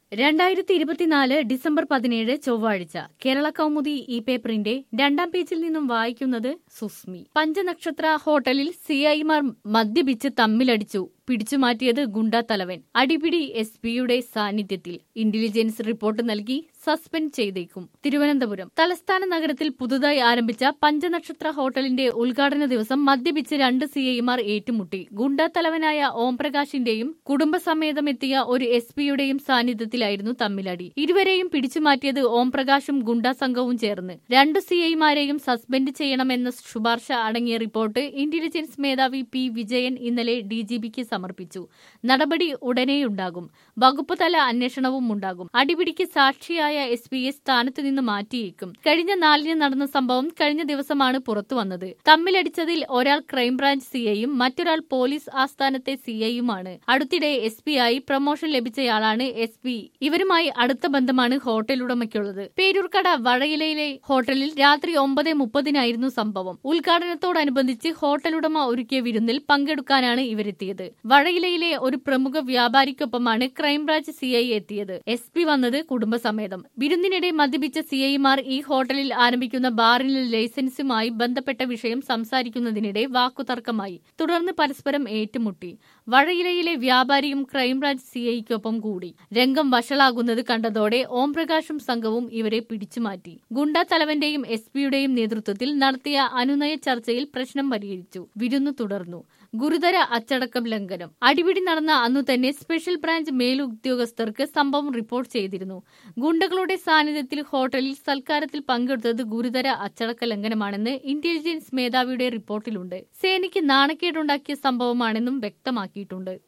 രണ്ടായിരത്തി ഇരുപത്തിനാല് ഡിസംബർ പതിനേഴ് ചൊവ്വാഴ്ച കേരള കൗമുദി ഈ പേപ്പറിന്റെ രണ്ടാം പേജിൽ നിന്നും വായിക്കുന്നത് സുസ്മി പഞ്ചനക്ഷത്ര ഹോട്ടലിൽ സിഐമാർ മദ്യപിച്ച് തമ്മിലടിച്ചു പിടിച്ചുമാറ്റിയത് ഗുണ്ടാ തലവൻ അടിപിടി എസ് പിയുടെ സാന്നിധ്യത്തിൽ ഇന്റലിജൻസ് റിപ്പോർട്ട് നൽകി സസ്പെൻഡ് ചെയ്തേക്കും തിരുവനന്തപുരം തലസ്ഥാന നഗരത്തിൽ പുതുതായി ആരംഭിച്ച പഞ്ചനക്ഷത്ര ഹോട്ടലിന്റെ ഉദ്ഘാടന ദിവസം മദ്യപിച്ച് രണ്ട് സിഐമാർ ഏറ്റുമുട്ടി ഗുണ്ടാ തലവനായ ഓംപ്രകാശിന്റെയും കുടുംബസമേതമെത്തിയ ഒരു എസ് പിയുടെയും സാന്നിധ്യത്തിലായിരുന്നു തമ്മിലടി ഇരുവരെയും പിടിച്ചുമാറ്റിയത് ഓംപ്രകാശും ഗുണ്ടാ സംഘവും ചേർന്ന് രണ്ടു സിഐമാരെയും സസ്പെൻഡ് ചെയ്യണമെന്ന ശുപാർശ അടങ്ങിയ റിപ്പോർട്ട് ഇന്റലിജൻസ് മേധാവി പി വിജയൻ ഇന്നലെ ഡിജിപിക്ക് സമർപ്പിച്ചു നടപടി ഉടനെയുണ്ടാകും വകുപ്പ് തല അന്വേഷണവും ഉണ്ടാകും അടിപിടിക്ക് സാക്ഷിയായ എസ് പിയെ സ്ഥാനത്ത് നിന്ന് മാറ്റിയേക്കും കഴിഞ്ഞ നാലിന് നടന്ന സംഭവം കഴിഞ്ഞ ദിവസമാണ് പുറത്തു വന്നത് തമ്മിലടിച്ചതിൽ ഒരാൾ ക്രൈംബ്രാഞ്ച് സിഐയും മറ്റൊരാൾ പോലീസ് ആസ്ഥാനത്തെ സിഐയുമാണ് അടുത്തിടെ എസ് പി ആയി പ്രൊമോഷൻ ലഭിച്ചയാളാണ് എസ് പി ഇവരുമായി അടുത്ത ബന്ധമാണ് ഹോട്ടൽ ഉടമയ്ക്കുള്ളത് പേരൂർക്കട വഴയിലയിലെ ഹോട്ടലിൽ രാത്രി ഒമ്പത് മുപ്പതിനായിരുന്നു സംഭവം ഉദ്ഘാടനത്തോടനുബന്ധിച്ച് ഹോട്ടൽ ഉടമ ഒരുക്കിയ വിരുന്നിൽ പങ്കെടുക്കാനാണ് ഇവരെത്തിയത് വഴയിലയിലെ ഒരു പ്രമുഖ വ്യാപാരിക്കൊപ്പമാണ് ക്രൈംബ്രാഞ്ച് സിഐ എത്തിയത് എസ് പി വന്നത് കുടുംബസമേതം വിരുന്നിനിടെ മദ്യപിച്ച സിഐമാർ ഈ ഹോട്ടലിൽ ആരംഭിക്കുന്ന ബാറിലെ ലൈസൻസുമായി ബന്ധപ്പെട്ട വിഷയം സംസാരിക്കുന്നതിനിടെ വാക്കുതർക്കമായി തുടർന്ന് പരസ്പരം ഏറ്റുമുട്ടി വഴയിലയിലെ വ്യാപാരിയും ക്രൈംബ്രാഞ്ച് സിഐക്കൊപ്പം കൂടി രംഗം വഷളാകുന്നത് കണ്ടതോടെ ഓംപ്രകാശും സംഘവും ഇവരെ പിടിച്ചുമാറ്റി ഗുണ്ടാ തലവന്റെയും എസ് പിയുടെയും നേതൃത്വത്തിൽ നടത്തിയ അനുനയ ചർച്ചയിൽ പ്രശ്നം പരിഹരിച്ചു വിരുന്നു തുടർന്നു ഗുരുതര അച്ചടക്കം ലംഘനം അടിപിടി നടന്ന അന്നു തന്നെ സ്പെഷ്യൽ ബ്രാഞ്ച് മേലുദ്യോഗസ്ഥർക്ക് സംഭവം റിപ്പോർട്ട് ചെയ്തിരുന്നു ഗുണ്ടകളുടെ സാന്നിധ്യത്തിൽ ഹോട്ടലിൽ സൽക്കാരത്തിൽ പങ്കെടുത്തത് ഗുരുതര അച്ചടക്ക ലംഘനമാണെന്ന് ഇന്റലിജൻസ് മേധാവിയുടെ റിപ്പോർട്ടിലുണ്ട് സേനയ്ക്ക് നാണക്കേടുണ്ടാക്കിയ സംഭവമാണെന്നും വ്യക്തമാക്കിയിട്ടുണ്ട്